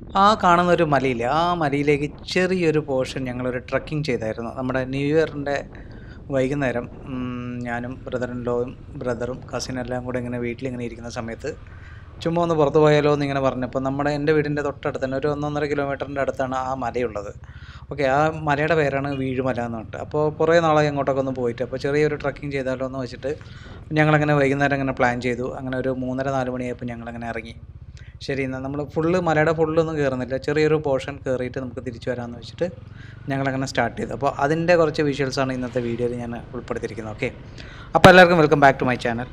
ആ കാണുന്ന ഒരു മലയില്ലേ ആ മലയിലേക്ക് ചെറിയൊരു പോർഷൻ ഞങ്ങളൊരു ട്രക്കിംഗ് ചെയ്തായിരുന്നു നമ്മുടെ ന്യൂ ഇയറിൻ്റെ വൈകുന്നേരം ഉം, ഞാനും ബ്രദറിൻ ലോയും ബ്രദറും കസിനും എല്ലാം കൂടെ ഇങ്ങനെ വീട്ടിലിങ്ങനെ ഇരിക്കുന്ന സമയത്ത് ചുമ്മാ ഒന്ന് പുറത്ത് പോയാലോ എന്ന് ഇങ്ങനെ പറഞ്ഞപ്പോൾ നമ്മുടെ എൻ്റെ വീടിൻ്റെ തൊട്ടടുത്ത് തന്നെ ഒരു ഒന്നൊന്നര കിലോമീറ്ററിൻ്റെ അടുത്താണ് ആ മലയുള്ളത് ഓക്കെ ആ മലയുടെ പേരാണ് വീഴുമല എന്ന് പറഞ്ഞിട്ട് അപ്പോൾ കുറേ നാളായി അങ്ങോട്ടൊക്കെ ഒന്ന് പോയിട്ട് അപ്പോൾ ചെറിയൊരു ട്രക്കിംഗ് ചെയ്താലോ എന്ന് വെച്ചിട്ട് ഞങ്ങളങ്ങനെ വൈകുന്നേരം അങ്ങനെ പ്ലാൻ ചെയ്തു അങ്ങനെ ഒരു മൂന്നര നാല് മണിയായപ്പോൾ ഞങ്ങളങ്ങനെ ഇറങ്ങി ശരി എന്നാൽ നമ്മൾ ഫുള്ള് മലയുടെ ഫുള്ളൊന്നും കയറുന്നില്ല ചെറിയൊരു പോർഷൻ കയറിയിട്ട് നമുക്ക് തിരിച്ചു വരാമെന്ന് വെച്ചിട്ട് ഞങ്ങളങ്ങനെ സ്റ്റാർട്ട് ചെയ്തു അപ്പോൾ അതിൻ്റെ കുറച്ച് വിഷ്വൽസാണ് ഇന്നത്തെ വീഡിയോയിൽ ഞാൻ ഉൾപ്പെടുത്തിയിരിക്കുന്നത് ഓക്കെ അപ്പോൾ എല്ലാവർക്കും welcome back to my channel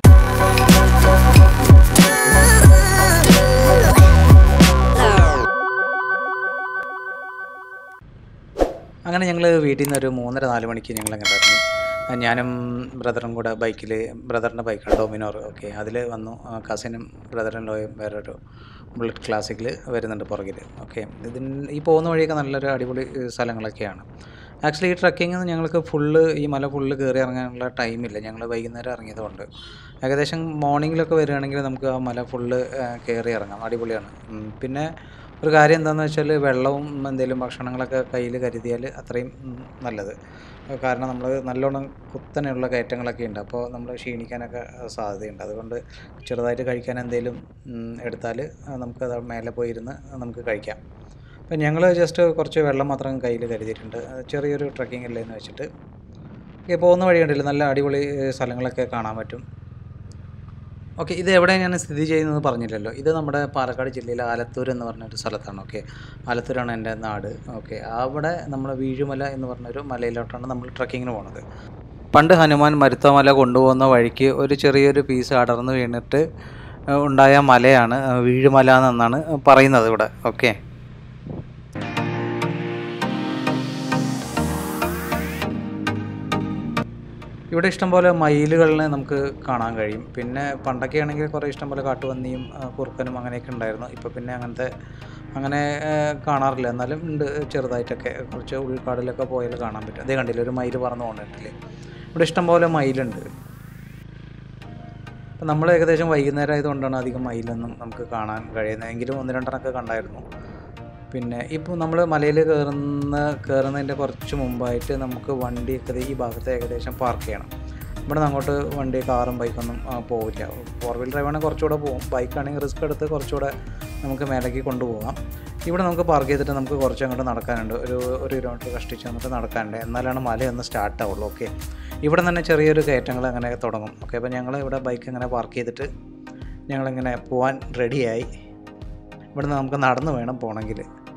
അങ്ങനെ ഞങ്ങൾ വീട്ടിൽ നിന്ന് ഒരു മൂന്നര നാല് മണിക്ക് ഞങ്ങൾ അങ്ങനെ ഇറങ്ങി ആ, ഞാനും ബ്രദറും കൂടെ ബൈക്കിൽ ബ്രദറിൻ്റെ ബൈക്കാണ് ഡൊമിനോർ ഓക്കെ അതിൽ വന്നു ആ, കസിനും ബ്രദറും ലോയും വേറൊരു ബുള്ളറ്റ് ക്ലാസിക്കിൽ വരുന്നുണ്ട് പുറകിൽ ഓക്കെ ഇതിന് ഈ പോകുന്ന വഴിയൊക്കെ നല്ലൊരു അടിപൊളി ഏഹ്, സ്ഥലങ്ങളൊക്കെയാണ് ആക്ച്വലി ഈ ട്രക്കിംഗ് ഞങ്ങൾക്ക് ഫുള്ള് ഈ മല ഫുള്ള് കയറി ഇറങ്ങാനുള്ള ടൈമില്ല ഞങ്ങൾ വൈകുന്നേരം ഇറങ്ങിയതുകൊണ്ട് ഏകദേശം മോർണിംഗിലൊക്കെ വരികയാണെങ്കിൽ നമുക്ക് ആ മല ഫുള്ള് കയറി ഇറങ്ങാം അടിപൊളിയാണ് ഉം, പിന്നെ ഒരു കാര്യം എന്താണെന്ന് വെച്ചാൽ വെള്ളവും എന്തെങ്കിലും ഭക്ഷണങ്ങളൊക്കെ കയ്യിൽ കരുതിയാൽ അത്രയും ഉം, നല്ലത് കാരണം നമ്മൾ നല്ലോണം കുത്തനെയുള്ള കയറ്റങ്ങളൊക്കെ ഉണ്ട് അപ്പോൾ നമ്മൾ ക്ഷീണിക്കാനൊക്കെ സാധ്യതയുണ്ട് അതുകൊണ്ട് ചെറുതായിട്ട് കഴിക്കാൻ എന്തെങ്കിലും എടുത്താൽ നമുക്ക് അത് മേലെ പോയിരുന്ന് നമുക്ക് കഴിക്കാം അപ്പം ഞങ്ങൾ ജസ്റ്റ് കുറച്ച് വെള്ളം മാത്രം കയ്യിൽ കരുതിയിട്ടുണ്ട് അത് ചെറിയൊരു ട്രക്കിംഗ് അല്ലേ എന്ന് വെച്ചിട്ട് ഓക്കെ പോകുന്ന വഴിയുണ്ടല്ലോ നല്ല അടിപൊളി ഏഹ്, സ്ഥലങ്ങളൊക്കെ കാണാൻ പറ്റും ഓക്കെ ഇത് എവിടെ ഞാൻ സ്ഥിതി ചെയ്യുന്നത് പറഞ്ഞില്ലല്ലോ ഇത് നമ്മുടെ പാലക്കാട് ജില്ലയിലെ ആലത്തൂർ എന്ന് പറഞ്ഞൊരു സ്ഥലത്താണ് ഓക്കെ ആലത്തൂരാണ് എൻ്റെ നാട് ഓക്കെ അവിടെ നമ്മൾ വീഴുമല എന്ന് പറഞ്ഞൊരു മലയിലോട്ടാണ് നമ്മൾ ട്രക്കിങ്ങിന് പോണത് പണ്ട് ഹനുമാൻ മരുത്തമല കൊണ്ടുപോകുന്ന വഴിക്ക് ഒരു ചെറിയൊരു പീസ് അടർന്നു വീണിട്ട് ഏഹ്, ഉണ്ടായ മലയാണ് ഏഹ്, വീഴുമല എന്നാണ് പറയുന്നത് ഇവിടെ ഓക്കെ ഇവിടെ ഇഷ്ടംപോലെ മയിലുകളിനെ നമുക്ക് കാണാൻ കഴിയും പിന്നെ പണ്ടൊക്കെ ആണെങ്കിൽ കുറേ ഇഷ്ടംപോലെ കാട്ടുപന്നിയും ആ, കുറുക്കനും അങ്ങനെയൊക്കെ ഉണ്ടായിരുന്നു ഇപ്പോൾ പിന്നെ അങ്ങനത്തെ അങ്ങനെ ആ, കാണാറില്ല എന്നാലും ഉണ്ട് ചെറുതായിട്ടൊക്കെ കുറച്ച് ഉൾക്കാടിലൊക്കെ പോയാൽ കാണാൻ പറ്റും അതേ കണ്ടില്ല ഒരു മയിൽ പറന്ന് പോകണ്ടിട്ടില്ലേ ഇവിടെ ഇഷ്ടംപോലെ മയിലുണ്ട് അപ്പം നമ്മൾ ഏകദേശം വൈകുന്നേരം ആയതുകൊണ്ടാണ് അധികം മയിലൊന്നും നമുക്ക് കാണാൻ കഴിയുന്നത് എങ്കിലും ഒന്ന് രണ്ടെണ്ണമൊക്കെ കണ്ടായിരുന്നു പിന്നെ ഇപ്പോൾ നമ്മൾ മലയിൽ കയറുന്ന കയറുന്നതിൻ്റെ കുറച്ച് മുമ്പായിട്ട് നമുക്ക് വണ്ടിയൊക്കെ ദേ ഈ ഭാഗത്ത് ഏകദേശം പാർക്ക് ചെയ്യണം ഇവിടെ നിന്ന് അങ്ങോട്ട് വണ്ടി കാറും ബൈക്കൊന്നും ആ, പോവില്ല ഫോർ വീൽ ഡ്രൈവാണെങ്കിൽ കുറച്ചുകൂടെ പോകും ബൈക്കാണെങ്കിൽ റിസ്ക് എടുത്ത് കുറച്ചുകൂടെ നമുക്ക് മേലേക്ക് കൊണ്ടുപോകാം ഇവിടെ നമുക്ക് പാർക്ക് ചെയ്തിട്ട് നമുക്ക് കുറച്ച് അങ്ങോട്ട് നടക്കാനുണ്ട് ഒരു ഒരു കിലോമീറ്റർ കഷ്ടിച്ച് നമുക്ക് നടക്കാനുണ്ട് എന്നാലാണ് മല ഒന്ന് സ്റ്റാർട്ട് ആവുള്ളൂ ഓക്കെ ഇവിടെ തന്നെ ചെറിയൊരു കയറ്റങ്ങൾ അങ്ങനെ തുടങ്ങും ഓക്കെ അപ്പോൾ ഞങ്ങൾ ഇവിടെ ബൈക്ക് ഇങ്ങനെ പാർക്ക് ചെയ്തിട്ട് ഞങ്ങളിങ്ങനെ പോകാൻ റെഡിയായി ഇവിടുന്ന് നമുക്ക് നടന്ന് വേണം പോകണമെങ്കിൽ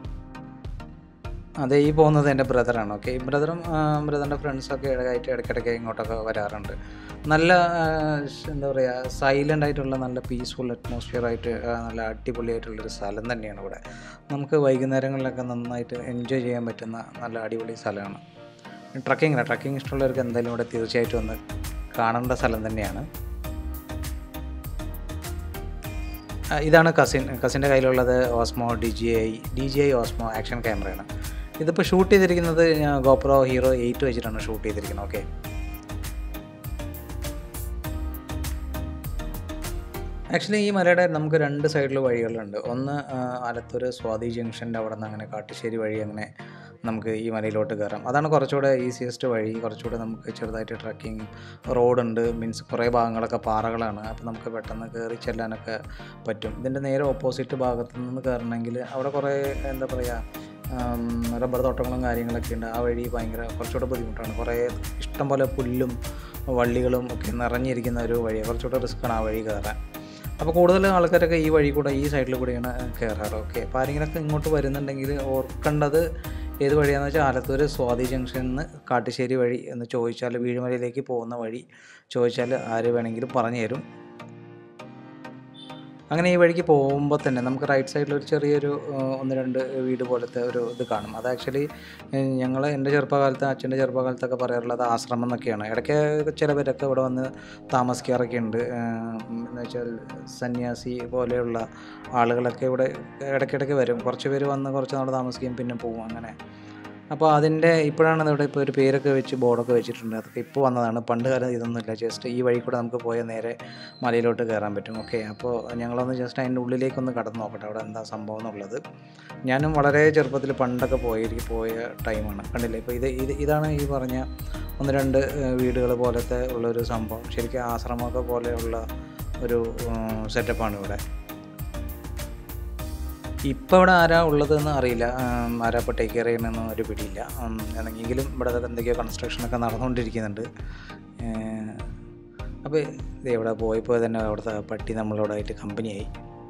അതെ ഈ പോകുന്നത് എൻ്റെ ബ്രദറാണ് ഓക്കെ ഈ ബ്രദറും ബ്രദറിൻ്റെ ഫ്രണ്ട്സൊക്കെ ഇടയ്ക്കായിട്ട് ഇടയ്ക്കിടയ്ക്ക് ഇങ്ങോട്ടൊക്കെ വരാറുണ്ട് നല്ല ആ, ഷ്- എന്താ പറയുക സൈലൻ്റ് ആയിട്ടുള്ള നല്ല പീസ്ഫുൾ അറ്റ്മോസ്ഫിയർ ആയിട്ട് ആ, നല്ല അടിപൊളിയായിട്ടുള്ളൊരു സ്ഥലം തന്നെയാണ് ഇവിടെ നമുക്ക് വൈകുന്നേരങ്ങളിലൊക്കെ നന്നായിട്ട് എൻജോയ് ചെയ്യാൻ പറ്റുന്ന നല്ല അടിപൊളി സ്ഥലമാണ് ട്രക്കിങ്ങിന് ട്രക്കിംഗ് ഇഷ്ടമുള്ളവർക്ക് എന്തായാലും ഇവിടെ തീർച്ചയായിട്ടും ഒന്ന് കാണേണ്ട സ്ഥലം തന്നെയാണ് ആ, ഇതാണ് കസിൻ കസിൻ്റെ കയ്യിലുള്ളത് Osmo D J I D J I Osmo action ക്യാമറയാണ് ഇതിപ്പോൾ ഷൂട്ട് ചെയ്തിരിക്കുന്നത് ഗോപ്രോ ഹീറോ എയ്റ്റ് വെച്ചിട്ടാണ് ഷൂട്ട് ചെയ്തിരിക്കുന്നത് ഓക്കെ ആക്ച്വലി ഈ മലയുടെ നമുക്ക് രണ്ട് സൈഡിൽ വഴികളുണ്ട് ഒന്ന് ആ, ആലത്തൂർ സ്വാതി ജംഗ്ഷൻ്റെ അവിടെ നിന്ന് അങ്ങനെ കാട്ടുശ്ശേരി വഴി അങ്ങനെ നമുക്ക് ഈ മലയിലോട്ട് കയറാം അതാണ് കുറച്ചുകൂടെ ഈസിയസ്റ്റ് വഴി കുറച്ചുകൂടെ നമുക്ക് ചെറുതായിട്ട് ട്രക്കിംഗ് റോഡുണ്ട് മീൻസ് കുറേ ഭാഗങ്ങളൊക്കെ പാറകളാണ് അപ്പോൾ നമുക്ക് പെട്ടെന്ന് കയറി ചെല്ലാനൊക്കെ പറ്റും ഇതിൻ്റെ നേരെ ഓപ്പോസിറ്റ് ഭാഗത്ത് നിന്ന് കയറണമെങ്കിൽ അവിടെ കുറേ എന്താ പറയുക റബ്ബർ തോട്ടങ്ങളും കാര്യങ്ങളൊക്കെ ഉണ്ട് ആ വഴി ഭയങ്കര കുറച്ചുകൂടെ ബുദ്ധിമുട്ടാണ് കുറേ ഇഷ്ടം പോലെ പുല്ലും വള്ളികളും ഒക്കെ നിറഞ്ഞിരിക്കുന്ന ഒരു വഴിയാണ് കുറച്ചുകൂടെ റിസ്ക്കാണ് ആ വഴി കയറാൻ അപ്പോൾ കൂടുതൽ ആൾക്കാരൊക്കെ ഈ വഴി കൂടെ ഈ സൈഡിൽ കൂടെയാണ് കയറാറ് ഓക്കെ അപ്പോൾ ആരെങ്കിലുമൊക്കെ ഇങ്ങോട്ട് വരുന്നുണ്ടെങ്കിൽ ഓർക്കേണ്ടത് ഏത് വഴിയാണെന്ന് വെച്ചാൽ ആലത്തൂർ സ്വാതി ജംഗ്ഷനിൽ നിന്ന് കാട്ടുശ്ശേരി വഴി എന്ന് ചോദിച്ചാൽ വീഴുമലയിലേക്ക് പോകുന്ന വഴി ചോദിച്ചാൽ ആര് വേണമെങ്കിലും പറഞ്ഞു തരും അങ്ങനെ ഈ വഴിക്ക് പോകുമ്പോൾ തന്നെ നമുക്ക് റൈറ്റ് സൈഡിൽ ഒരു ചെറിയൊരു ആ, ഒന്ന് രണ്ട് വീട് പോലത്തെ ഒരു ഇത് കാണും അത് ആക്ച്വലി ഞങ്ങൾ എൻ്റെ ചെറുപ്പകാലത്ത് അച്ഛൻ്റെ ചെറുപ്പകാലത്തൊക്കെ പറയാറുള്ളത് ആശ്രമം എന്നൊക്കെയാണ് ഇടയ്ക്ക് ചില പേരൊക്കെ ഇവിടെ വന്ന് താമസിക്കാറൊക്കെ ഉണ്ട് ആ, എന്ന് വെച്ചാൽ സന്യാസി പോലെയുള്ള ആളുകളൊക്കെ ഇവിടെ ഇടയ്ക്കിടയ്ക്ക് വരും കുറച്ച് പേര് വന്ന് കുറച്ച് നാൾ താമസിക്കും പിന്നെ പോകും അങ്ങനെ അപ്പോൾ അതിൻ്റെ ഇപ്പോഴാണ് ഇവിടെ ഇപ്പോൾ ഒരു പേരൊക്കെ വെച്ച് ബോർഡൊക്കെ വെച്ചിട്ടുണ്ട് അതൊക്കെ ഇപ്പോൾ വന്നതാണ് പണ്ട് കാലം ഇതൊന്നുമില്ല ജസ്റ്റ് ഈ വഴി കൂടെ നമുക്ക് പോയാൽ നേരെ മലയിലോട്ട് കയറാൻ പറ്റും ഓക്കെ അപ്പോൾ ഞങ്ങളൊന്ന് ജസ്റ്റ് അതിൻ്റെ ഉള്ളിലേക്കൊന്ന് കടന്ന് നോക്കട്ടെ അവിടെ എന്താ സംഭവം എന്നുള്ളത് ഞാനും വളരെ ചെറുപ്പത്തിൽ പണ്ടൊക്കെ പോയി പോയ ടൈമാണ് കണ്ടില്ലേ ഇപ്പോൾ ഇത് ഇത് ഇതാണ് ഈ പറഞ്ഞ ഒന്ന് രണ്ട് വീടുകൾ പോലത്തെ ഉള്ളൊരു സംഭവം ശരിക്കും ആശ്രമമൊക്കെ പോലെയുള്ള ഒരു സെറ്റപ്പാണ് ഇവിടെ ഇപ്പോൾ ഇവിടെ ആരാ ഉള്ളതെന്ന് അറിയില്ല ഉം, ആരാ ഇപ്പോൾ ടേക്ക് കെയർ ചെയ്യണമെന്ന് ഒരു പിടിയില്ല ഉം, എങ്കിലും ഇവിടെ എന്തൊക്കെയോ കൺസ്ട്രക്ഷനൊക്കെ നടന്നുകൊണ്ടിരിക്കുന്നുണ്ട് അപ്പോൾ ഇത് ഇവിടെ പോയപ്പോൾ തന്നെ അവിടുത്തെ പട്ടി നമ്മളോടായിട്ട് കമ്പനിയായി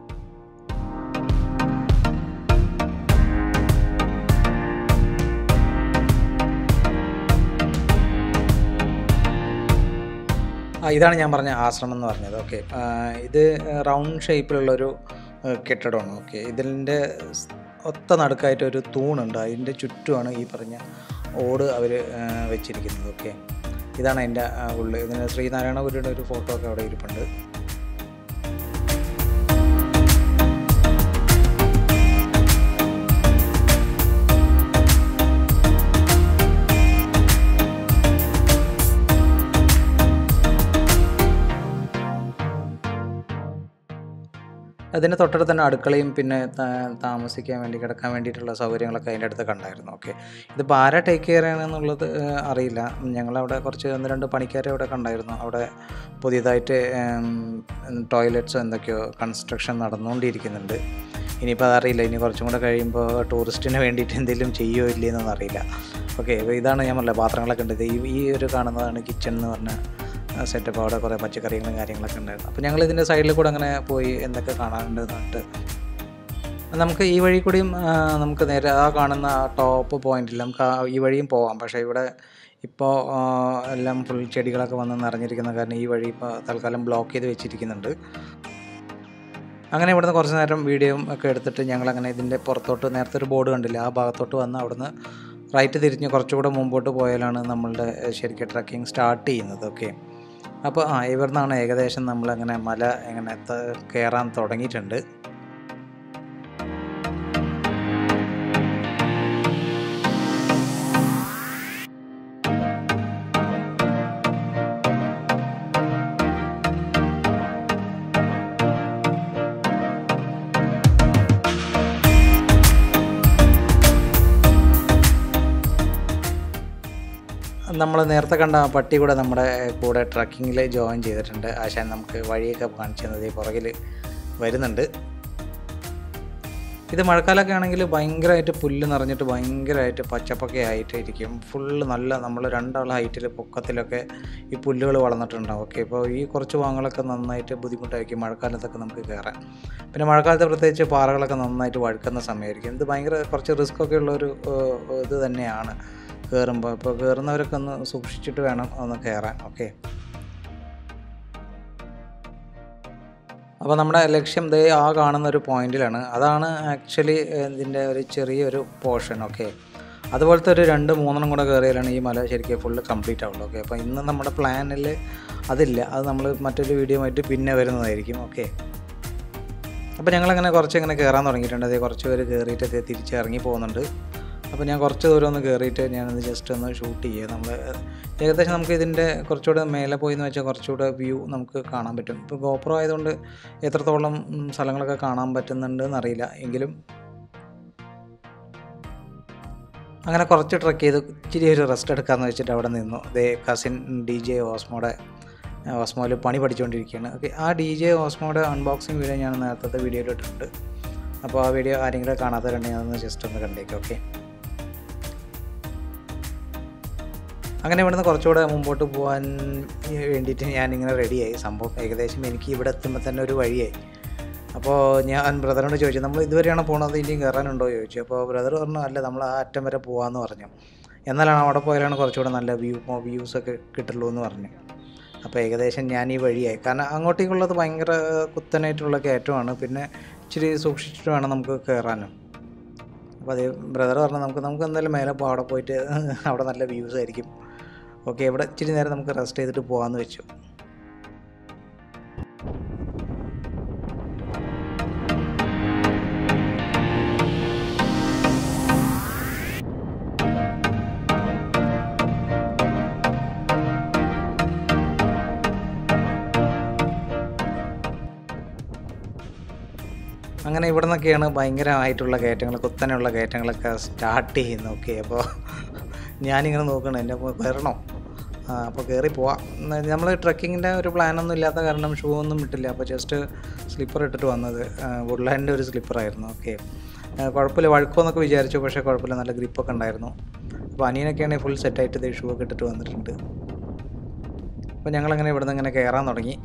ആ ഇതാണ് ഞാൻ പറഞ്ഞ ആശ്രമം എന്ന് പറഞ്ഞത് ഓക്കെ ഇത് റൗണ്ട് ഷേപ്പിലുള്ളൊരു ഏഹ്, കെട്ടിടമാണ് ഓക്കെ ഇതിൻ്റെ സ് ഒത്ത നടുക്കായിട്ട് ഒരു തൂണുണ്ട് അതിൻ്റെ ചുറ്റുമാണ് ഈ പറഞ്ഞ ഓട് അവർ വെച്ചിരിക്കുന്നത് ഓക്കെ ഇതാണ് അതിൻ്റെ ഉള്ളിൽ ഇതിന് ശ്രീനാരായണ ഗുരുയുടെ ഒരു ഫോട്ടോ ഒക്കെ അവിടെ ഇരിപ്പുണ്ട് അതിന് തൊട്ടടുത്ത് തന്നെ അടുക്കളയും പിന്നെ താ- താമസിക്കാൻ വേണ്ടി കിടക്കാൻ വേണ്ടിയിട്ടുള്ള സൗകര്യങ്ങളൊക്കെ അതിൻ്റെ അടുത്ത് കണ്ടായിരുന്നു ഓക്കെ ഇതിപ്പോൾ ആരാ ടേക്ക് കെയർ ചെയ്യണമെന്നുള്ളത് ഏഹ്, അറിയില്ല ഞങ്ങളവിടെ കുറച്ച് ഒന്ന് രണ്ട് പണിക്കാരെ അവിടെ കണ്ടായിരുന്നു അവിടെ പുതിയതായിട്ട് ടോയ്ലറ്റ്സോ എന്തൊക്കെയോ കൺസ്ട്രക്ഷൻ നടന്നുകൊണ്ടിരിക്കുന്നുണ്ട് ഇനിയിപ്പോൾ അതറിയില്ല ഇനി കുറച്ചും കൂടെ കഴിയുമ്പോൾ ടൂറിസ്റ്റിന് വേണ്ടിയിട്ട് എന്തെങ്കിലും ചെയ്യുമോ ഇല്ലയെന്നൊന്നും അറിയില്ല ഓക്കെ അപ്പോൾ ഇതാണ് ഞാൻ പറഞ്ഞത് പാത്രങ്ങളൊക്കെ ഉണ്ട് ഇത് ഈ ഈ ഒരു കാണുന്നതാണ് കിച്ചൺ എന്ന് പറഞ്ഞ സെറ്റപ്പ് അവിടെ കുറേ പച്ചക്കറികളും കാര്യങ്ങളൊക്കെ ഉണ്ടായിരുന്നു അപ്പോൾ ഞങ്ങൾ ഇതിൻ്റെ സൈഡിൽ കൂടെ അങ്ങനെ പോയി എന്തൊക്കെ കാണാനുണ്ട് എന്നിട്ട് നമുക്ക് ഈ വഴി കൂടിയും ആ, നമുക്ക് നേരെ ആ കാണുന്ന ആ ടോപ്പ് പോയിന്റിൽ നമുക്ക് ആ ഈ വഴിയും പോവാം പക്ഷേ ഇവിടെ ഇപ്പോൾ ആ, എല്ലാം ഫുൾ ചെടികളൊക്കെ വന്ന് നിറഞ്ഞിരിക്കുന്ന കാരണം ഈ വഴി ഇപ്പോൾ തൽക്കാലം ബ്ലോക്ക് ചെയ്ത് വെച്ചിരിക്കുന്നുണ്ട് അങ്ങനെ ഇവിടുന്ന് കുറച്ച് നേരം വീഡിയോയും ഒക്കെ എടുത്തിട്ട് ഞങ്ങളങ്ങനെ ഇതിൻ്റെ പുറത്തോട്ട് നേരത്തെ ഒരു ബോർഡ് കണ്ടില്ല ആ ഭാഗത്തോട്ട് വന്ന് അവിടുന്ന് റൈറ്റ് തിരിഞ്ഞ് കുറച്ചുകൂടെ മുമ്പോട്ട് പോയാലാണ് നമ്മളുടെ ഏഹ്, ശരിക്കും ട്രക്കിംഗ് സ്റ്റാർട്ട് ചെയ്യുന്നത് ഓക്കെ അപ്പോൾ ആ ഇവിടുന്നാണ് ഏകദേശം നമ്മളങ്ങനെ മല ഇങ്ങനെ ത- കയറാൻ തുടങ്ങിയിട്ടുണ്ട് നമ്മൾ നേരത്തെ കണ്ട ആ പട്ടി കൂടെ നമ്മുടെ കൂടെ ട്രക്കിങ്ങിൽ ജോയിൻ ചെയ്തിട്ടുണ്ട് ആശാൻ നമുക്ക് വഴിയൊക്കെ കാണിച്ചു തന്നത് ഈ പുറകിൽ വരുന്നുണ്ട് ഇത് മഴക്കാലമൊക്കെ ആണെങ്കിൽ ഭയങ്കരമായിട്ട് പുല്ല് നിറഞ്ഞിട്ട് ഭയങ്കരമായിട്ട് പച്ചപ്പൊക്കെ ആയിട്ട് ഇരിക്കും ഫുള്ള് നല്ല നമ്മൾ രണ്ടാൾ ഹൈറ്റിൽ പൊക്കത്തിലൊക്കെ ഈ പുല്ലുകൾ വളർന്നിട്ടുണ്ടാവും ഓക്കെ ഇപ്പോൾ ഈ കുറച്ച് ഭാഗങ്ങളൊക്കെ നന്നായിട്ട് ബുദ്ധിമുട്ടായിരിക്കും മഴക്കാലത്തൊക്കെ നമുക്ക് കയറാൻ പിന്നെ മഴക്കാലത്ത് പ്രത്യേകിച്ച് പാറകളൊക്കെ നന്നായിട്ട് വഴുക്കുന്ന സമയമായിരിക്കും ഇത് ഭയങ്കര കുറച്ച് റിസ്ക് ഒക്കെ ഉള്ളൊരു ഏഹ്, ഇത് തന്നെയാണ് കയറുമ്പോൾ ഇപ്പോൾ കയറുന്നവരൊക്കെ ഒന്ന് സൂക്ഷിച്ചിട്ട് വേണം ഒന്ന് കയറാൻ ഓക്കെ അപ്പോൾ നമ്മുടെ ലക്ഷ്യം ദേ ആ കാണുന്ന ഒരു പോയിന്റിലാണ് അതാണ് ആക്ച്വലി ഇതിൻ്റെ ഒരു ചെറിയൊരു പോർഷൻ ഓക്കെ അതുപോലത്തെ ഒരു രണ്ട് മൂന്നെണ്ണം കൂടെ കയറിയാലാണ് ഈ മല ശരിക്കും ഫുള്ള് കംപ്ലീറ്റ് ആവുള്ളൂ ഓക്കെ അപ്പോൾ ഇന്ന് നമ്മുടെ പ്ലാനിൽ അതില്ല അത് നമ്മൾ മറ്റൊരു വീഡിയോ ആയിട്ട് പിന്നെ വരുന്നതായിരിക്കും ഓക്കെ അപ്പോൾ ഞങ്ങളങ്ങനെ കുറച്ച് ഇങ്ങനെ കയറാൻ തുടങ്ങിയിട്ടുണ്ട് അതേ കുറച്ച് പേര് കയറിയിട്ട് അതേ തിരിച്ച് ഇറങ്ങി പോകുന്നുണ്ട് അപ്പോൾ ഞാൻ കുറച്ച് ദൂരം ഒന്ന് കയറിയിട്ട് ഞാനത് ജസ്റ്റ് ഒന്ന് ഷൂട്ട് ചെയ്യുക നമ്മൾ ഏകദേശം നമുക്ക് ഇതിൻ്റെ കുറച്ചുകൂടെ മേലെ പോയി എന്ന് വെച്ചാൽ കുറച്ചുകൂടെ വ്യൂ നമുക്ക് കാണാൻ പറ്റും ഇപ്പോൾ ഗോപ്രോ ആയതുകൊണ്ട് എത്രത്തോളം ഉം, സ്ഥലങ്ങളൊക്കെ കാണാൻ പറ്റുന്നുണ്ട് എന്നറിയില്ല എങ്കിലും അങ്ങനെ കുറച്ച് ട്രക്ക് ചെയ്ത് ഇച്ചിരി ഒരു റെസ്റ്റ് എടുക്കാമെന്ന് വെച്ചിട്ട് അവിടെ നിന്നു ദേ കസിൻ ഡി ജെ ഓസ്മോടെ ഓസ്മോയിൽ പണി പഠിച്ചുകൊണ്ടിരിക്കുകയാണ് ഓക്കെ ആ ഡി ജെ ഓസ്മോയുടെ അൺബോക്സിങ് വീഡിയോ ഞാൻ നേരത്തെ വീഡിയോയിൽ ഇട്ടിട്ടുണ്ട് അപ്പോൾ ആ വീഡിയോ ആരെങ്കിലും കാണാത്തവരുണ്ടെങ്കിൽ അതൊന്ന് ജസ്റ്റ് ഒന്ന് കണ്ടേക്കാം ഓക്കെ അങ്ങനെ ഇവിടുന്ന് കുറച്ചുകൂടെ മുമ്പോട്ട് പോകാൻ വേണ്ടിയിട്ട് ഞാനിങ്ങനെ റെഡിയായി സംഭവം ഏകദേശം എനിക്ക് ഇവിടെ എത്തുമ്പോൾ തന്നെ ഒരു വഴിയായി അപ്പോൾ ഞാൻ ബ്രദറിനോട് ചോദിച്ചു നമ്മൾ ഇതുവരെയാണ് പോണത് ഇനിയും കയറാനുണ്ടോ ചോദിച്ചു അപ്പോൾ ബ്രദർ പറഞ്ഞു അല്ല നമ്മൾ ആ അറ്റം വരെ പോകാമെന്ന് പറഞ്ഞു എന്നാലാണ് അവിടെ പോയാലാണ് കുറച്ചുകൂടെ നല്ല വ്യൂ വ്യൂസൊക്കെ കിട്ടുള്ളൂ എന്ന് പറഞ്ഞു അപ്പോൾ ഏകദേശം ഞാൻ ഈ വഴിയായി കാരണം അങ്ങോട്ടേക്കുള്ളത് ഭയങ്കര കുത്തനായിട്ടുള്ള കയറ്റമാണ് പിന്നെ ഇച്ചിരി സൂക്ഷിച്ചിട്ട് വേണം നമുക്ക് കയറാനും അപ്പോൾ അതേ ബ്രദർ പറഞ്ഞു നമുക്ക് നമുക്ക് എന്തായാലും മേലെ പോ അവിടെ പോയിട്ട് അവിടെ നല്ല വ്യൂസ് ആയിരിക്കും ഓക്കെ ഇവിടെ ഇച്ചിരി നേരം നമുക്ക് റെസ്റ്റ് ചെയ്തിട്ട് പോകാമെന്ന് വെച്ചു അങ്ങനെ ഇവിടെ നിന്നൊക്കെയാണ് ഭയങ്കരമായിട്ടുള്ള കയറ്റങ്ങൾ കുത്തനെയുള്ള കയറ്റങ്ങളൊക്കെ സ്റ്റാർട്ട് ചെയ്യുന്നത് ഓക്കെ അപ്പോൾ ഞാനിങ്ങനെ നോക്കണം എൻ്റെ അപ്പോൾ കയറണോ ആ, അപ്പോൾ കയറി പോവാം നമ്മൾ ട്രക്കിങ്ങിൻ്റെ ഒരു പ്ലാനൊന്നും ഇല്ലാത്ത കാരണം ഷൂ ഒന്നും ഇട്ടില്ല അപ്പോൾ ജസ്റ്റ് സ്ലിപ്പർ ഇട്ടിട്ട് വന്നത് വുഡ്ലാൻഡിൻ്റെ ഒരു സ്ലിപ്പറായിരുന്നു ഓക്കെ കുഴപ്പമില്ല വഴുക്കുമെന്നൊക്കെ വിചാരിച്ചു പക്ഷേ കുഴപ്പമില്ല നല്ല ഗ്രിപ്പൊക്കെ ഉണ്ടായിരുന്നു അപ്പോൾ അനിയനൊക്കെയാണെങ്കിൽ ഫുൾ സെറ്റായിട്ട് ഇതേ ഷൂ ഒക്കെ ഇട്ടിട്ട് വന്നിട്ടുണ്ട് അപ്പോൾ ഞങ്ങളങ്ങനെ ഇവിടെ നിന്ന് ഇങ്ങനെ കയറാൻ തുടങ്ങി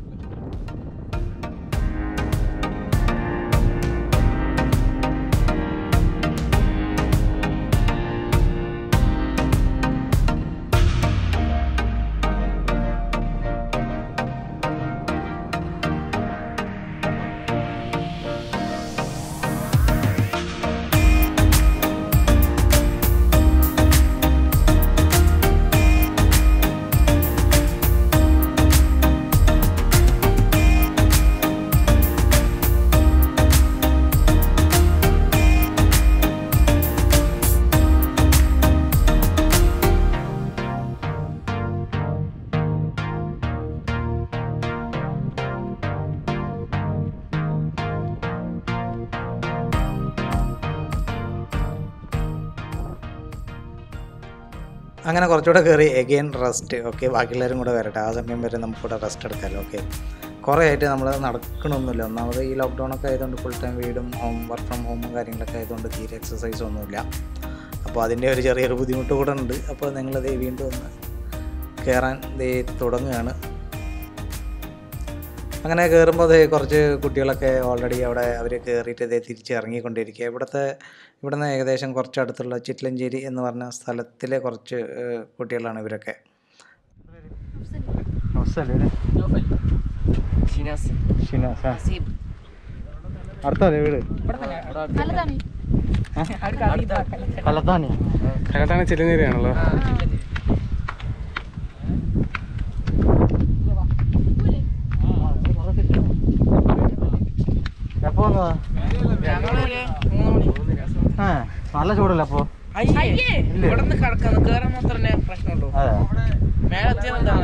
അങ്ങനെ കുറച്ചുകൂടെ കയറി എഗെയിൻ റെസ്റ്റ് ഓക്കെ ബാക്കിയുള്ളവരും കൂടെ വരട്ടെ ആ സമയം വരെ നമുക്കിവിടെ റെസ്റ്റ് എടുക്കാമല്ലോ ഓക്കെ കുറേ ആയിട്ട് നമ്മൾ നടക്കണമൊന്നുമില്ല ഒന്നാമത് ഈ ലോക്ക്ഡൗൺ ഒക്കെ ആയതുകൊണ്ട് ഫുൾ ടൈം വീടും ഹോം വർക്ക് ഫ്രം ഹോമും കാര്യങ്ങളൊക്കെ ആയതുകൊണ്ട് തീരെ എക്സസൈസ് ഒന്നുമില്ല അപ്പോൾ അതിൻ്റെ ഒരു ചെറിയൊരു ബുദ്ധിമുട്ട് കൂടെ ഉണ്ട് അപ്പോൾ നിങ്ങളത് വീണ്ടും ഒന്ന് കയറാൻ ദേ തുടങ്ങുകയാണ് അങ്ങനെ കയറുമ്പോൾ ദേ കുറച്ച് കുട്ടികളൊക്കെ ഓൾറെഡി അവിടെ അവർ കയറിയിട്ട് ഇതേ തിരിച്ച് ഇറങ്ങിക്കൊണ്ടിരിക്കുക ഇവിടുത്തെ ഇവിടുന്ന് ഏകദേശം കുറച്ച് അടുത്തുള്ള ചിറ്റ്ലഞ്ചേരി എന്ന് പറഞ്ഞ സ്ഥലത്തിലെ കുറച്ച് ഏഹ്, കുട്ടികളാണ് ഇവരൊക്കെ അടുത്തല്ലേ വീട് കലത്താനി കലത്താണ് ചെല്ലുന്നേരിയാണല്ലോ എപ്പോ വന്നതാ ആ നല്ല ചൂടല്ലേ അപ്പോ ഇവിടെ നിന്ന് കിടക്കുന്നു കേറാൻ മാത്രമേ പ്രശ്നമുള്ളൂ അതെ മേലെ എത്തിയാൽ എന്താണ്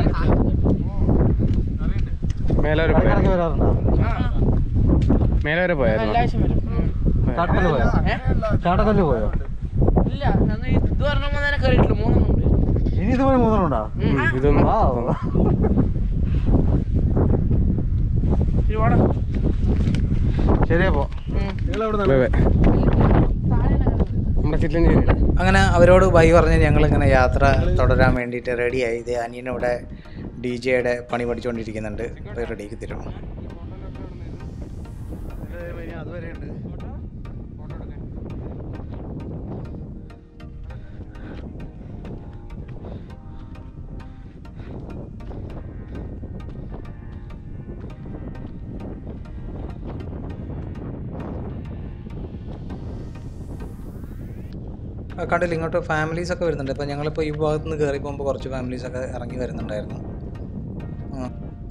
മേലെ വരെ ഇടയ്ക്കിടയ്ക്ക് പോയാ വരാറുണ്ടോ മേലെ വരെ പോയായിരുന്നു എല്ലാവശ്യം വരും ഉം. ചാട്ടക്കല്ല് പോയോ ഏ? ചാട്ടക്കല്ല് പോയോ ഇല്ല ഞങ്ങൾ ഇത് പറഞ്ഞപ്പോൾ തന്നെ കയറിയിട്ടില്ല മൂന്നെണ്ണം ഉണ്ട് ഇനി ഇതുപോലെ മൂന്നെണ്ണുണ്ടോ ഇതൊന്നും ഒരുപാട് ശരിയപ്പോ ബൈ ബൈ. നമ്മുടെ ചില്ലഞ്ചേരി അങ്ങനെ അവരോട് ബൈ പറഞ്ഞ് ഞങ്ങളിങ്ങനെ യാത്ര തുടരാൻ വേണ്ടിയിട്ട് റെഡിയായി ഇത് അനിയനിവിടെ ഡി ജെയുടെ പണി പഠിച്ചുകൊണ്ടിരിക്കുന്നുണ്ട് പോയി റെഡിയാക്കി തരും ആ, കണ്ടില്ല ഇങ്ങോട്ട് ഫാമിലീസ് ഒക്കെ വരുന്നുണ്ട് ഇപ്പോൾ ഞങ്ങളിപ്പോൾ ഈ ഭാഗത്ത് നിന്ന് കയറി പോകുമ്പോൾ കുറച്ച് ഫാമിലീസ് ഒക്കെ ഇറങ്ങി വരുന്നുണ്ടായിരുന്നു ആ.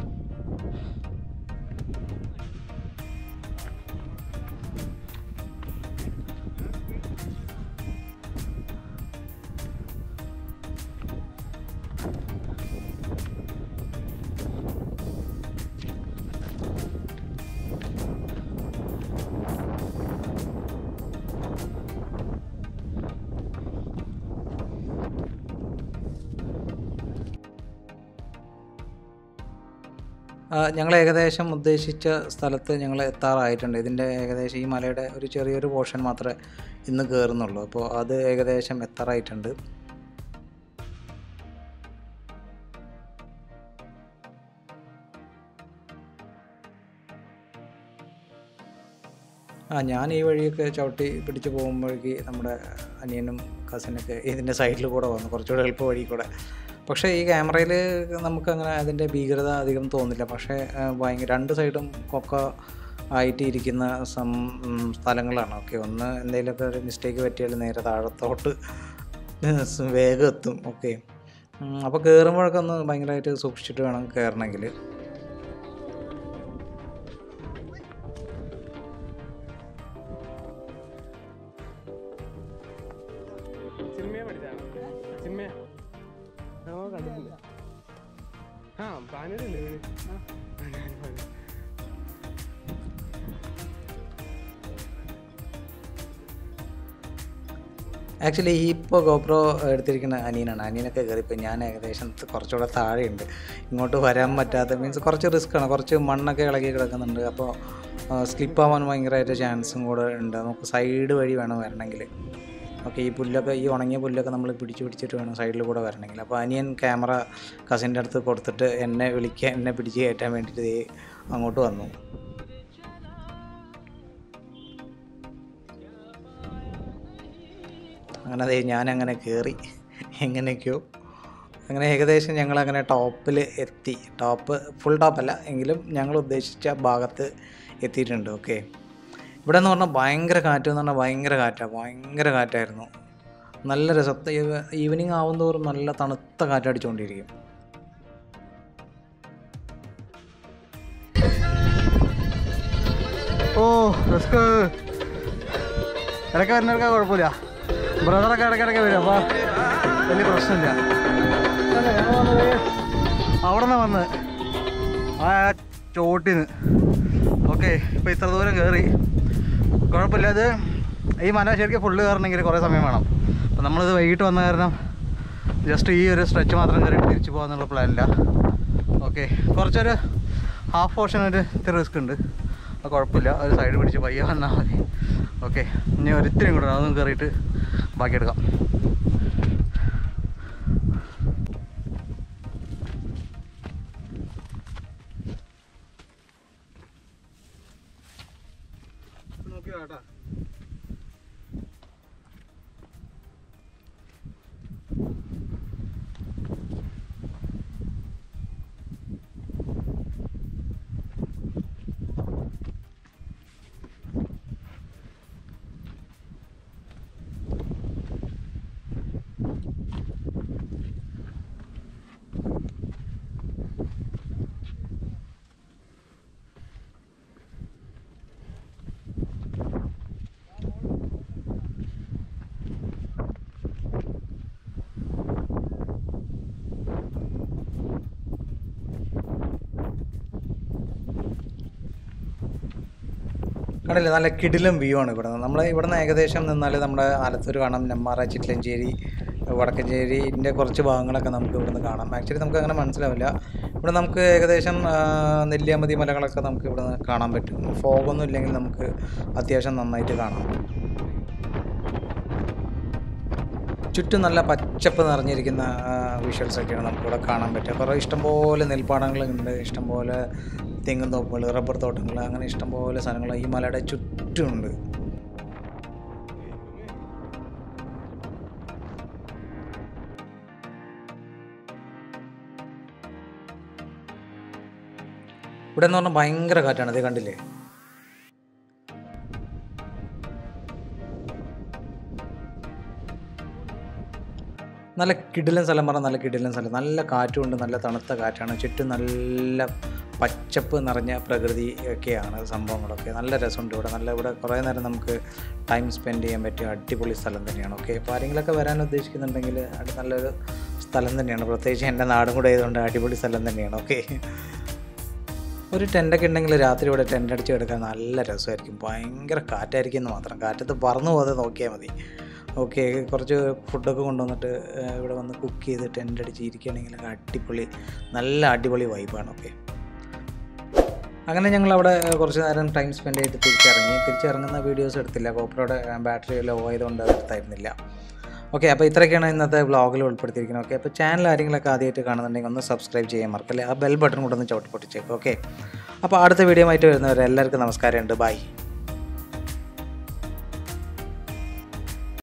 ഞങ്ങൾ ഏകദേശം ഉദ്ദേശിച്ച സ്ഥലത്ത് ഞങ്ങൾ എത്താറായിട്ടുണ്ട് ഇതിൻ്റെ ഏകദേശം ഈ മലയുടെ ഒരു ചെറിയൊരു പോർഷൻ മാത്രമേ ഇന്ന് കയറുന്നുള്ളൂ അപ്പോൾ അത് ഏകദേശം എത്താറായിട്ടുണ്ട് ആ ഞാൻ ഈ വഴിയൊക്കെ ചവിട്ടി പിടിച്ച് പോകുമ്പോഴേക്ക് നമ്മുടെ അനിയനും കസിനൊക്കെ ഇതിൻ്റെ സൈഡിൽ കൂടെ വന്നു കുറച്ചുകൂടെ എളുപ്പ വഴി കൂടെ പക്ഷേ ഈ ക്യാമറയിൽ നമുക്ക് അങ്ങനെ അതിൻ്റെ ഭീകരത അധികം തോന്നില്ല പക്ഷേ ആ, ഭയങ്കര രണ്ട് സൈഡും കൊക്ക ആയിട്ട് ഇരിക്കുന്ന സം ഉം, സ്ഥലങ്ങളാണ് ഓക്കെ ഒന്ന് എന്തെങ്കിലുമൊക്കെ ഒരു മിസ്റ്റേക്ക് പറ്റിയാൽ നേരെ താഴത്തോട്ട് വേഗം എത്തും ഓക്കെ അപ്പോൾ കയറുമ്പോഴൊക്കെ ഒന്ന് ഭയങ്കരമായിട്ട് സൂക്ഷിച്ചിട്ട് വേണം കയറണമെങ്കിൽ ചിന്മയെ പഠിച്ചാണ് ചിന്മയ കണ്ടിട്ടില്ല ആ പാനൂരല്ലേ വീട് ആക്ച്വലി ഈ ഇപ്പോൾ ഗോപ്രോ എടുത്തിരിക്കുന്ന അനിയനാണ് അനിയനൊക്കെ കയറിപ്പോൾ ഞാൻ ഏകദേശം കുറച്ചുകൂടെ താഴെയുണ്ട് ഇങ്ങോട്ട് വരാൻ പറ്റാത്ത മീൻസ് കുറച്ച് റിസ്ക്കാണ് കുറച്ച് മണ്ണൊക്കെ ഇളകി കിടക്കുന്നുണ്ട് അപ്പോൾ സ്ലിപ്പ് ആവാൻ ഭയങ്കരമായിട്ട് ചാൻസും കൂടെ ഉണ്ട് നമുക്ക് സൈഡ് വഴി വേണം വരണമെങ്കിൽ ഓക്കെ ഈ പുല്ലൊക്കെ ഈ ഉണങ്ങിയ പുല്ലൊക്കെ നമ്മൾ പിടിച്ച് പിടിച്ചിട്ട് വേണം സൈഡിൽ കൂടെ വരണമെങ്കിൽ അപ്പോൾ അനിയൻ ക്യാമറ കസിൻ്റെ അടുത്ത് കൊടുത്തിട്ട് എന്നെ വിളിക്കാൻ എന്നെ പിടിച്ച് കയറ്റാൻ വേണ്ടിയിട്ട് ദേ അങ്ങോട്ട് വന്നു അങ്ങനെ അതേ ഞാനങ്ങനെ കയറി എങ്ങനെയൊക്കെയോ അങ്ങനെ ഏകദേശം ഞങ്ങളങ്ങനെ ടോപ്പിൽ എത്തി ടോപ്പ് ഫുൾ ടോപ്പല്ല എങ്കിലും ഞങ്ങൾ ഉദ്ദേശിച്ച ഭാഗത്ത് എത്തിയിട്ടുണ്ട് ഓക്കെ ഇവിടെ എന്ന് പറഞ്ഞാൽ ഭയങ്കര കാറ്റ് എന്ന് പറഞ്ഞാൽ ഭയങ്കര കാറ്റാണ് ഭയങ്കര കാറ്റായിരുന്നു നല്ല രസത്തെ ഈവനിങ് ആവുന്തോറും നല്ല തണുത്ത കാറ്റടിച്ചുകൊണ്ടിരിക്കും ഓ റിസ്ക് ഇടയ്ക്ക് വരുന്നവർക്ക് കുഴപ്പമില്ല ബ്രദറൊക്കെ ഇടയ്ക്കിടയ്ക്ക് വരും അപ്പോൾ വലിയ പ്രശ്നമില്ല അല്ല, ഞങ്ങൾ വന്നത് അവിടെ നിന്ന് വന്ന് ആ ചോട്ടിന്ന് ഓക്കെ ഇപ്പോൾ ഇത്ര ദൂരം കയറി കുഴപ്പമില്ല ഇത് ഈ മല ശരിക്കും ഫുള്ള് കയറണമെങ്കിൽ കുറേ സമയം വേണം അപ്പോൾ നമ്മളിത് വൈകിട്ട് വന്ന കാരണം ജസ്റ്റ് ഈ ഒരു സ്ട്രെച്ച് മാത്രം കയറിയിട്ട് തിരിച്ചു പോകാന്നുള്ള പ്ലാനില്ല ഓക്കെ കുറച്ചൊരു ഹാഫ് പോർഷൻ ഒരു ഇത്തിരി റിസ്ക് ഉണ്ട് അത് കുഴപ്പമില്ല ഒരു സൈഡ് പിടിച്ച് പയ്യെ വന്നാൽ മതി ഓക്കെ ഇനി ഒരിത്തിരിയും കൂടെ അതൊന്നും കയറിയിട്ട് ബാക്കിയെടുക്കാം നോക്കി കേട്ടാ കണ്ടില്ലേ നല്ല കിടിലം വ്യൂ ആണ് ഇവിടെ നമ്മൾ ഇവിടെ നിന്ന് ഏകദേശം നിന്നാൽ നമ്മുടെ ആലത്തൂർ കാണാം നെമ്മാറ ചിറ്റലഞ്ചേരി വടക്കഞ്ചേരിൻ്റെ കുറച്ച് ഭാഗങ്ങളൊക്കെ നമുക്ക് ഇവിടുന്ന് കാണാം ആക്ച്വലി നമുക്ക് അങ്ങനെ മനസ്സിലാവില്ല ഇവിടെ നമുക്ക് ഏകദേശം ആ, നെല്ലിയാമ്പതി മലകളൊക്കെ നമുക്ക് ഇവിടെ നിന്ന് കാണാൻ പറ്റും ഫോഗൊന്നും ഇല്ലെങ്കിൽ നമുക്ക് അത്യാവശ്യം നന്നായിട്ട് കാണാം ചുറ്റും നല്ല പച്ചപ്പ് നിറഞ്ഞിരിക്കുന്ന വിഷ്വൽസ് ഒക്കെയാണ് നമുക്കിവിടെ കാണാൻ പറ്റുക കുറേ ഇഷ്ടംപോലെ നെൽപ്പാടങ്ങളുണ്ട് ഇഷ്ടംപോലെ തെങ്ങും തോപ്പുകൾ റബ്ബർ തോട്ടങ്ങൾ അങ്ങനെ ഇഷ്ടംപോലെ സാധനങ്ങൾ ഈ മലയുടെ ചുറ്റുമുണ്ട് ഇവിടെ എന്ന് പറഞ്ഞാൽ ഭയങ്കര കാറ്റാണ് ഇത് കണ്ടില്ലേ നല്ല കിടിലൻ സ്ഥലം പറഞ്ഞാൽ നല്ല കിടിലൻ സ്ഥലം നല്ല കാറ്റുമുണ്ട് നല്ല തണുത്ത കാറ്റാണ് ചുറ്റും നല്ല പച്ചപ്പ് നിറഞ്ഞ പ്രകൃതി ഒക്കെയാണ് സംഭവങ്ങളൊക്കെ നല്ല രസമുണ്ട് ഇവിടെ നല്ല ഇവിടെ കുറേ നേരം നമുക്ക് ടൈം സ്പെൻഡ് ചെയ്യാൻ പറ്റിയ അടിപൊളി സ്ഥലം തന്നെയാണ് ഓക്കെ അപ്പോൾ ആരെങ്കിലുമൊക്കെ വരാൻ ഉദ്ദേശിക്കുന്നുണ്ടെങ്കിൽ അത് നല്ലൊരു സ്ഥലം തന്നെയാണ് പ്രത്യേകിച്ച് എൻ്റെ നാടും കൂടെ ആയതുകൊണ്ട് അടിപൊളി സ്ഥലം തന്നെയാണ് ഓക്കെ ഒരു ടെൻ്റൊക്കെ ഉണ്ടെങ്കിൽ രാത്രി ഇവിടെ ടെൻ്റ് അടിച്ച് കിടക്കാൻ നല്ല രസമായിരിക്കും ഭയങ്കര കാറ്റായിരിക്കും എന്ന് മാത്രം കാറ്റത്ത് പറന്നു പോകാതെ നോക്കിയാൽ മതി ഓക്കെ കുറച്ച് ഫുഡൊക്കെ കൊണ്ടുവന്നിട്ട് ഏഹ്, ഇവിടെ വന്ന് കുക്ക് ചെയ്ത് ടെൻ്റ് അടിച്ച് ഇരിക്കുകയാണെങ്കിൽ അടിപൊളി നല്ല അടിപൊളി വൈബാണ് ഓക്കെ അങ്ങനെ ഞങ്ങൾ അവിടെ കുറച്ച് നേരം ടൈം സ്പെൻഡ് ചെയ്തിട്ട് തിരിച്ചിറങ്ങി തിരിച്ചിറങ്ങുന്ന വീഡിയോസ് എടുത്തില്ല കോപ്പറോടെ ബാറ്ററി ലോ ആയതുകൊണ്ട് അത് എടുത്തായിരുന്നില്ല ഓക്കെ അപ്പോൾ ഇത്രയൊക്കെയാണ് ഇന്നത്തെ വ്ളോഗിൽ ഉൾപ്പെടുത്തിയിരിക്കുന്നത് ഓക്കെ അപ്പോൾ ചാനൽ ആരെങ്കിലുമൊക്കെ ആദ്യമായിട്ട് കാണുന്നുണ്ടെങ്കിൽ ഒന്ന് സബ്സ്ക്രൈബ് ചെയ്യാൻ മറക്കല്ലേ ആ ബെൽ ബട്ടൺ കൂടെ ഒന്ന് ചവിട്ടി പൊട്ടിച്ചേക്കും ഓക്കെ അപ്പോൾ അടുത്ത വീഡിയോ ആയിട്ട് വരുന്നവരെ എല്ലാവർക്കും നമസ്കാരമുണ്ട് ബൈ